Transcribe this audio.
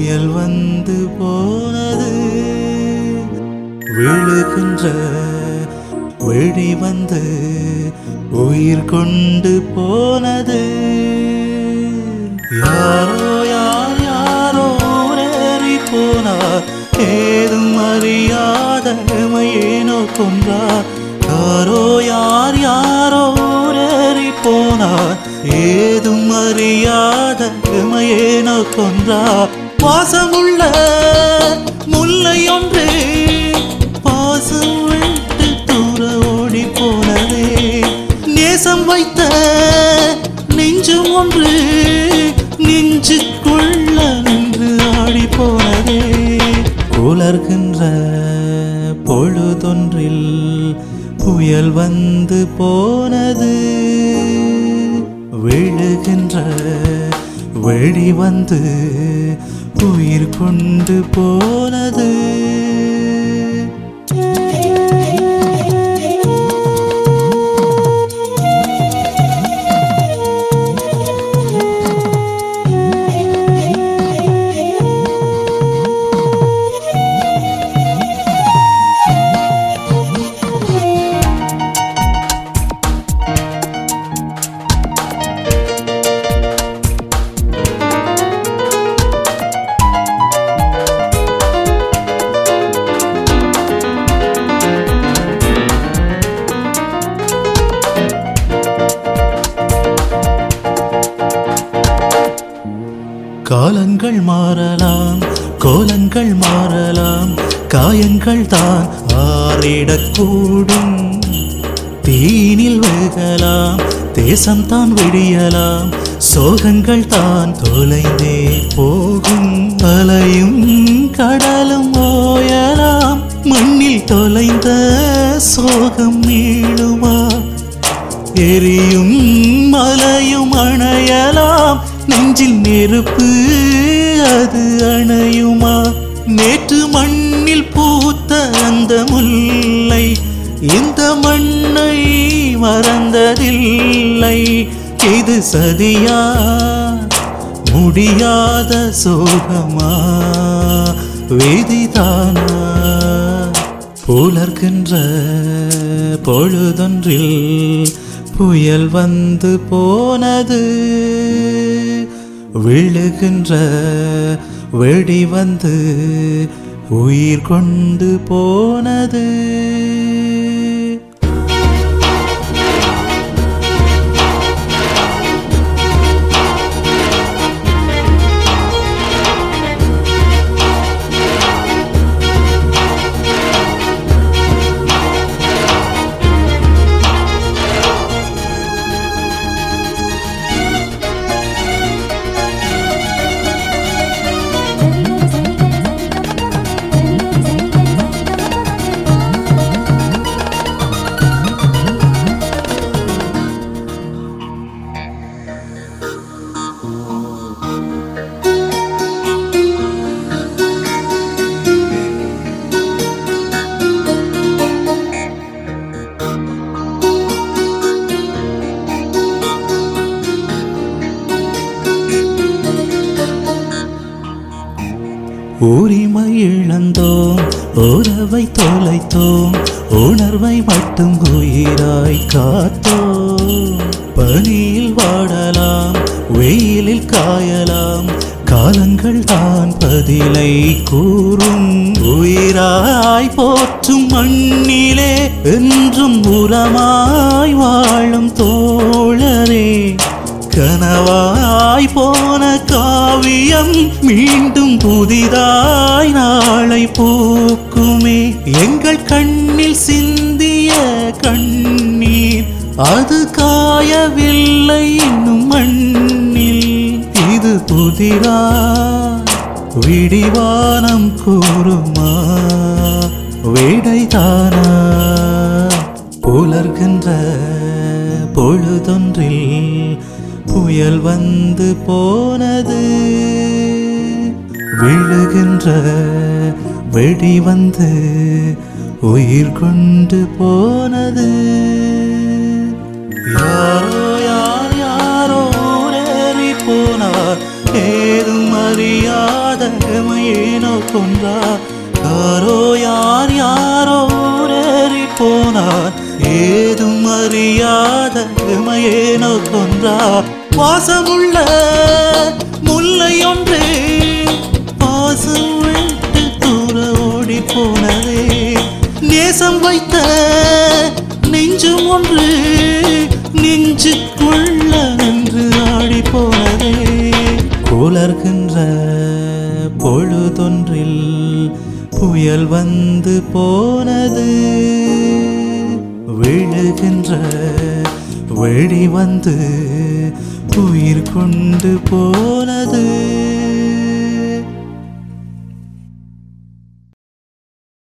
புயல் வந்து போனது விழுகின்ற வெடி வந்து உயிர் கொண்டு போனது யாரோ யார் யாரோ ஊரேறி போனார் ஏதும் அறியாத ஏனோ கொன்றார் யாரோ யார் யாரோ ஊரேறி போனார் ஏதும் அறியாத ஏனோ கொன்றார் வாசமுள்ள முல்லை ஒன்று பாசம் விட்டு தூர ஓடி போனதே நேசம் வைத்த நெஞ்சும் ஒன்று நெஞ்சுக்குள்ள நின்று ஆடி போனதே உலர்கின்ற பொழுதொன்றில் புயல் வந்து போனது விழுகின்ற வெடி வந்து உயிர் கொண்டு போனது காலங்கள் மாறலாம் கோலங்கள் மாறலாம் காயங்கள் தான் ஆறிடக்கூடும் தீனில் வேகலாம் தேசம் தான் விடியலாம் சோகங்கள் தான் தொலைந்தே போகும் அலையும் கடலும் ஓயலாம் மண்ணில் தொலைந்த சோகம் மீளுமா எரியும் மலையும் அணையலாம் நெஞ்சில் நெருப்பு அது அணையுமா நேற்று மண்ணில் பூத்த அந்த முல்லை இந்த மண்ணை மறந்ததில்லை இது சதியா முடியாத சோகமா விதிதானா புலர்கின்ற பொழுதொன்றில் புயல் வந்து போனது விழுகின்ற வெடி வந்து உயிர் கொண்டு போனது உரிமை இழந்தோம் உறவை தொலைத்தோம் உணர்வை மட்டும் உயிராய் காத்தோம் பனியில் வாடலாம் வெயிலில் காயலாம் காலங்கள் தான் பதிலை கூறும் உயிராய் போற்றும் மண்ணிலே என்றும் உரமாய் வாழும் தோழரே கனவாய் போன காவியம் மீண்டும் புதிதாய் நாளை பூக்குமே எங்கள் கண்ணில் சிந்திய கண்ணீர் அது காயவில்லை இன்னும் மண்ணில் இது புதிரா விடிவானம் கூறுமா விடைதானா புலர்கின்ற பொழுதொன்றில் புயல் வந்து போனது விழுகின்ற வெடி வந்து உயிர் கொண்டு போனது யாரோ யார் யாரோ ஊரேறி போனார் ஏதும் அறியாத அறியாத எமையேனோ கொன்றார் யாரோ யார் யாரோ ஊரேறி போனார் ஏதும் அறியாத எமையேனோ கொன்றார் வாசமுள்ள முல்லை ஒன்று பாசம் விட்டு தூர ஓடி போனதே நேசம் வைத்த நெஞ்சும் ஒன்று நெஞ்சுக்குள்ள நின்று ஆடி போனதே குலர்கின்ற பொழுதொன்றில் புயல் வந்து போனது விழுகின்ற வெடி வந்து உயிர் கொண்டு போனது